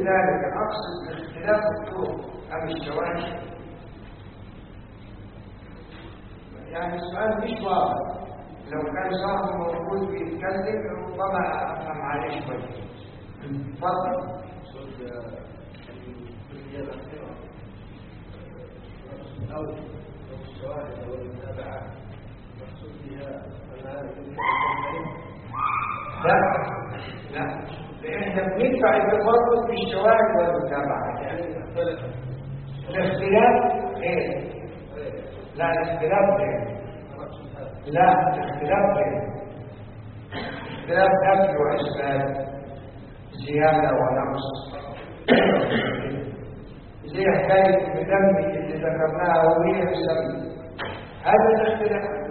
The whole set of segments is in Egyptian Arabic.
ذلك أقصد باختلاف الطرق أم الشواهد يعني السؤال مش واضح لو كان صاحبه موجود بيتكلم ربما أفهم عليه شوية تفضل أو الشواهد أو المتابعة مقصود بها أن هذا لا لا لأن احنا بندفع التفرد بالشواهد والمتابعة الاختلاف غير لا الاختلاف غير لا الاختلاف غير اختلاف نفي وإثبات زيادة ونقص زي حكاية الدم اللي ذكرناها وهي مسمى هذا الاختلاف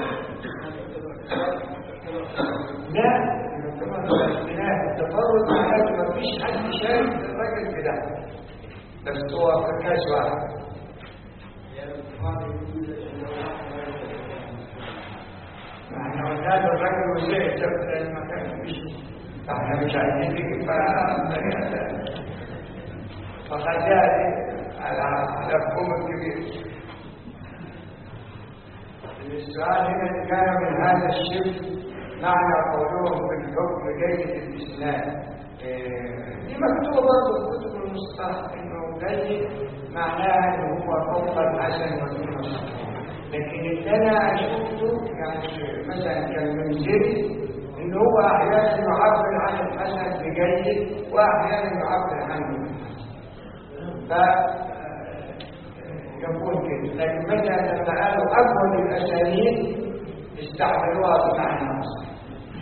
لا الاختلاف التفرد معناته ما فيش حد شايف الراجل كده بس هو في كاس واحد احنا قلنا له الراجل وزعت في المكان مش احنا مش عايزين نجيب فخليها على على الفم الكبير السؤال هنا كان من هذا الشرك معنى قولهم بالحكم جيد الاسلام دي مكتوبه برضه في كتب المصطلح انه جيد معناها ان هو فوق الحسن ودون الصحيح لكن اللي انا شفته يعني مثلا كالمنزلي ان هو احيانا يعبر عن الحسن بجيد واحيانا يعبر عنه ف يكون كده لكن مثلا لما قالوا اول الاسانيد استعملوها بمعنى اصلا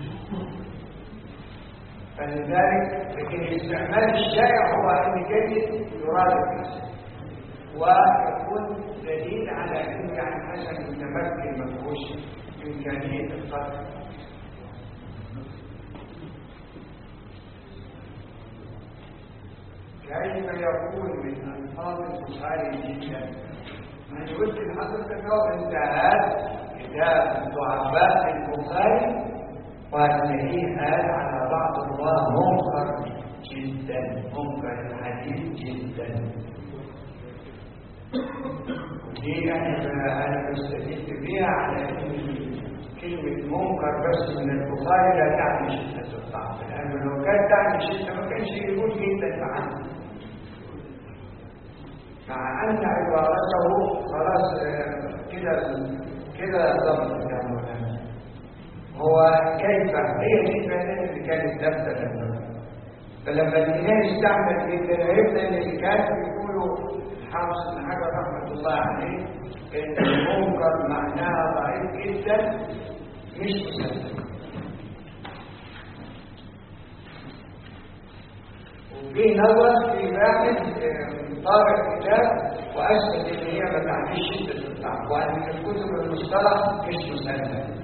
فلذلك لكن الاستعمال الشائع هو ان جيد يراد الحسن ويكون دليل على ان يعني حسن متمكن ما فيهوش امكانيه القتل كيف يكون من الفاظ البخاري جدا من قلت لحضرتك هو انتهت كتاب ضعفاء البخاري وهتلاقيه قال على بعض الله منكر جدا منكر الحديث جدا ودي انا انا بستفيد بيها على ان كلمه منكر بس من البخاري لا تعني شده الضعف لانه لو كانت تعني شده ما كانش يقول جدا معاه مع ان عبارته خلاص كده كده ضبط يا مولانا هو كيف هي دي البيانات اللي كانت ثابته فلما الإمام استعمل جدا عرفنا ان اللي كان بيقولوا حافظ بن حجر رحمه الله عليه ان المنكر معناها ضعيف جدا مش مسلم وفي نظر في واحد طارق كتاب واثبت ان هي ما تعنيش شده الضعف وان الكتب المصطلح مش مسلم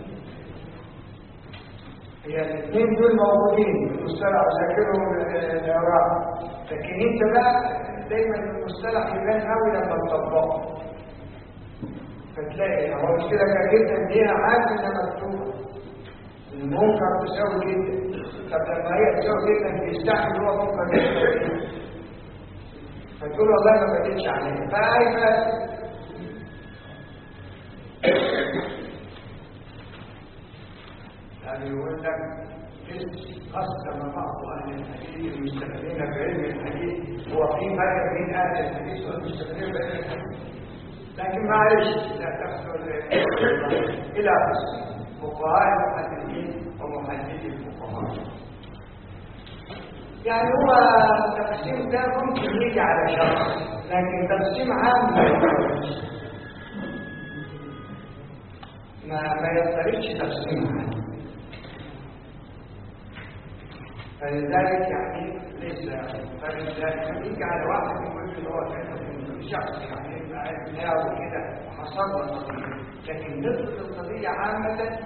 هي الاثنين دول موجودين في المصطلح وذاكرهم الاوراق لكن انت بقى دايما المصطلح يبان قوي لما تطبقه فتلاقي هو مش كده جدا دي عادي انها مكتوبه المنكر تساوي جدا طب لما هي تساوي جدا بيستحمل هو منكر جدا فتقول والله ما بديتش عليه فاي فاسد يعني يقول لك قسم بعض اهل الحديث المستخدمين بعلم الحديث هو في فرق بين اهل الحديث والمستخدمين بعلم الحديث لكن معلش لا تحصل الى قسم فقهاء المحدثين ومحدثي الفقهاء يعني هو التقسيم ده ممكن يجي على شخص لكن تقسيم عام ما ينفعش ما ما يضطرش تقسيم عام فلذلك يعني ليس فلذلك يجي على واحد يقول له هو كان شخص يعني عرفناه وكده وحصل له قضيه لكن نطلق القضيه عامه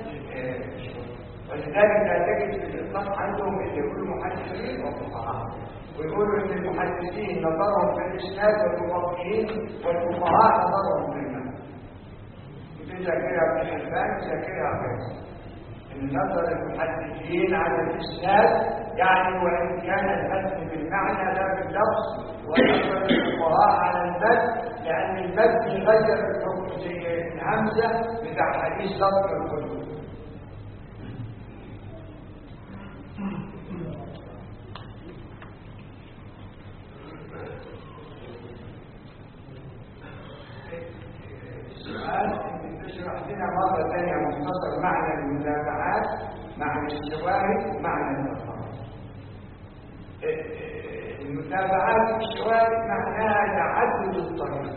ولذلك لا تجد في الاطلاق عندهم اللي يقولوا محدثين وفقهاء ويقولوا ان المحدثين نظرهم في الاسناد والمفقهين والفقهاء نظرهم في المعنى ودي ذاكرها ابن حبان ذاكرها غيره النظر المحدثين على الإسناد يعني وإن كان المتن بالمعنى لا باللفظ اللفظ وأكثر الفقهاء على المد لأن المد يغير الحكم زي الهمزة بتاع حديث لفظ الكل السؤال تشرح لنا مرة ثانية مختصر معنى المتابعات معنى الشواهد معنى التفاصيل المتابعات في الشواهد معناها تعدد الطريق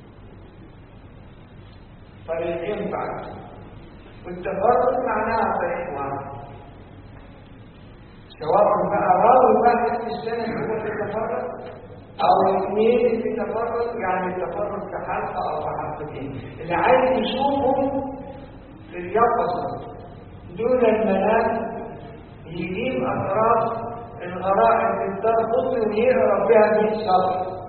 طريقين بعد والتفرد معناها طريق واحد سواء بقى راوي واحد في السنة هو اللي تفرد أو اثنين اللي تفرد يعني التفرد في حلقة أو في حلقتين اللي عايز يشوفهم في اليقظة دون المنام يجيب أطراف الغرائب في الدار قطر ويقرا بها 100 سطر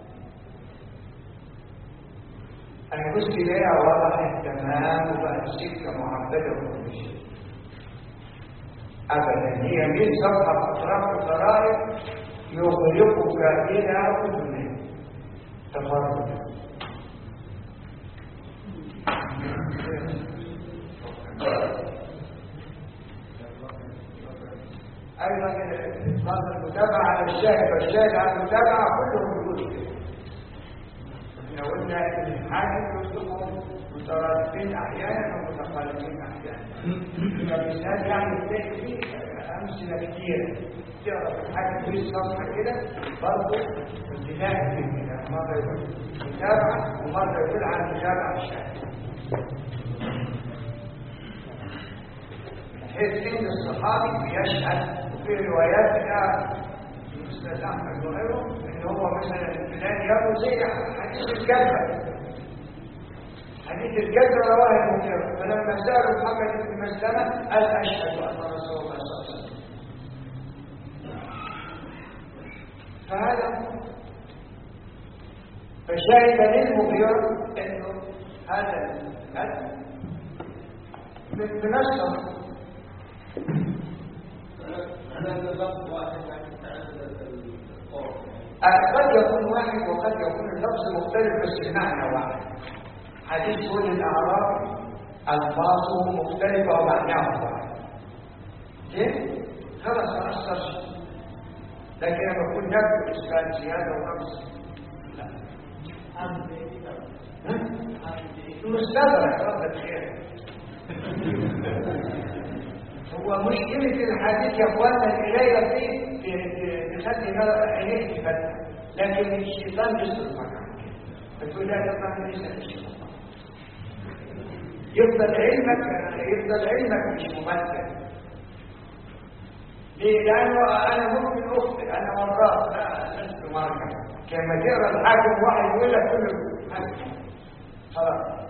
انا بص ليها وضحت تمام وبقت السكه معبده وكل شيء ابدا هي 100 صفحه في اطراف الغرائب يغرقك الى اذنه تفرد ايضا نظر المتابعه على الشاهد والشاهد على المتابعه كلهم يقولوا كده احنا قلنا ان الحاكم يصدقهم مترادفين احيانا ومتخالفين احيانا كمثال يعني تلاقي فيه امثله كتيره تقرا في الحاكم في الصفحه كده برضه ابتداء كده مره يقول متابعه ومره يقول عن متابعه الشاهد بحيث ان الصحابي بيشهد وفي روايات بتاع الاستاذ احمد وغيره ان هو مثلا الفلان يروي زي حديث الكذبه حديث الكذبه رواه المغيرة فلما سالوا محمد بن مسلمه قال اشهد ان رسول الله صلى الله عليه وسلم فهذا فشهد للمغيرة انه هذا المد من منسق قد يكون واحد وقد يكون اللفظ مختلف بس المعنى واحد حديث كل الاعراب الفاظه مختلفه ومعناه واحد ليه؟ خلاص ما اثرش لكن لما يكون نبذ اسكان زياده ونقص لا مستدرك رد الخير هو مشكلة الحديث يا اخوانا القراية فيه تخلي عينيك تفتح لكن الشيطان يصرف عنك فتقول لا طبعا ليس الشيطان يفضل علمك يفضل علمك مش ممثل ليه؟ لأنه أنا ممكن أخطئ أنا مرات لا لست مرة كما تقرا الحاكم واحد يقول لك كله حاكم خلاص